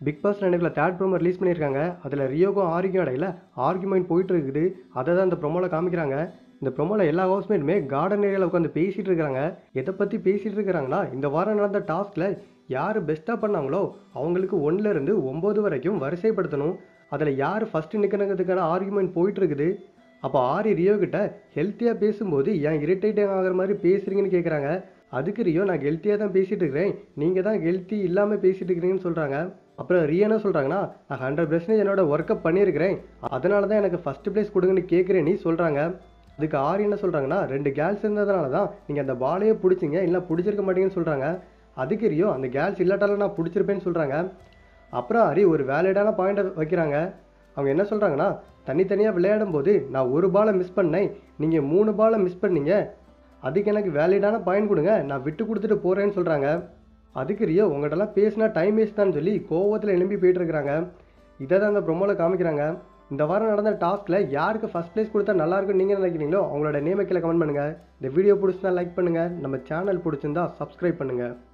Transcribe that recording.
big Boss நினைவில் third promo release பண்ணியிருக்காங்க அதில் ரியோக்கும் ஆரிக்கும் இடையில ஆர்குமெண்ட் போயிட்டு இருக்குது அதை தான் இந்த ப்ரோமோவில் காமிக்கிறாங்க இந்த ப்ரோமோவில் எல்லா ஹவுஸ்மேட்டுமே கார்டன் ஏரியாவில் உட்காந்து பேசிகிட்டு இருக்கிறாங்க எதை பற்றி பேசிகிட்டு இருக்கிறாங்கன்னா இந்த வாரம் நடந்த டாஸ்கில் யார் பெஸ்ட்டாக பண்ணாங்களோ அவங்களுக்கு ஒன்றுல இருந்து ஒம்பது வரைக்கும் வரிசைப்படுத்தணும் அதில் யார் ஃபஸ்ட்டு நிற்கிறதுக்கான ஆர்குமெண்ட் போயிட்டு இருக்குது அப்போ ஆரி ரியோ கிட்ட ஹெல்த்தியாக பேசும்போது ஏன் இரிட்டேட்டிங் ஆகிற மாதிரி பேசுறீங்கன்னு கேட்குறாங்க அதுக்கு ரியோ நான் ஹெல்த்தியாக தான் பேசிகிட்டு இருக்கிறேன் நீங்கள் தான் ஹெல்த்தி இல்லாமல் பேசிகிட்டு இருக்கிறீங்கன்னு சொல்கிறாங்க அப்புறம் ரியோ என்ன சொல்கிறாங்கன்னா நான் ஹண்ட்ரட் பர்சன்டேஜ் என்னோட ஒர்க்கை பண்ணியிருக்கிறேன் அதனால தான் எனக்கு ஃபஸ்ட்டு ப்ளேஸ் கொடுங்கன்னு கேட்குறேன் நீ சொல்கிறாங்க அதுக்கு ஆரி என்ன சொல்கிறாங்கன்னா ரெண்டு கேர்ள்ஸ் இருந்ததுனால தான் நீங்கள் அந்த பாலையே பிடிச்சிங்க இல்லை பிடிச்சிருக்க மாட்டீங்கன்னு சொல்கிறாங்க அதுக்கு ரியோ அந்த கேர்ள்ஸ் இல்லாட்டாலும் நான் பிடிச்சிருப்பேன்னு சொல்கிறாங்க அப்புறம் ஹரி ஒரு வேலிடான பாயிண்ட்டை வைக்கிறாங்க அவங்க என்ன சொல்கிறாங்கன்னா தனித்தனியாக விளையாடும் போது நான் ஒரு பாலை மிஸ் பண்ணேன் நீங்கள் மூணு பாலை மிஸ் பண்ணீங்க அதுக்கு எனக்கு வேலிடான பாயிண்ட் கொடுங்க நான் விட்டு கொடுத்துட்டு போகிறேன்னு சொல்கிறாங்க அதுக்கு ரியோ உங்கள்கிட்டலாம் பேசினா டைம் வேஸ்ட் தான் சொல்லி கோவத்தில் எழும்பி போயிட்டு இருக்கிறாங்க இதை தான் அந்த ப்ரொமோவில் காமிக்கிறாங்க இந்த வாரம் நடந்த டாஸ்கில் யாருக்கு ஃபஸ்ட் ப்ளேஸ் கொடுத்தா நல்லா இருக்கும்னு நீங்கள் நினைக்கிறீங்களோ அவங்களோட நேமை கீழே கமெண்ட் பண்ணுங்கள் இந்த வீடியோ பிடிச்சிருந்தா லைக் பண்ணுங்கள் நம்ம சேனல் பிடிச்சிருந்தா சப்ஸ்கிரைப் பண்ணுங்கள்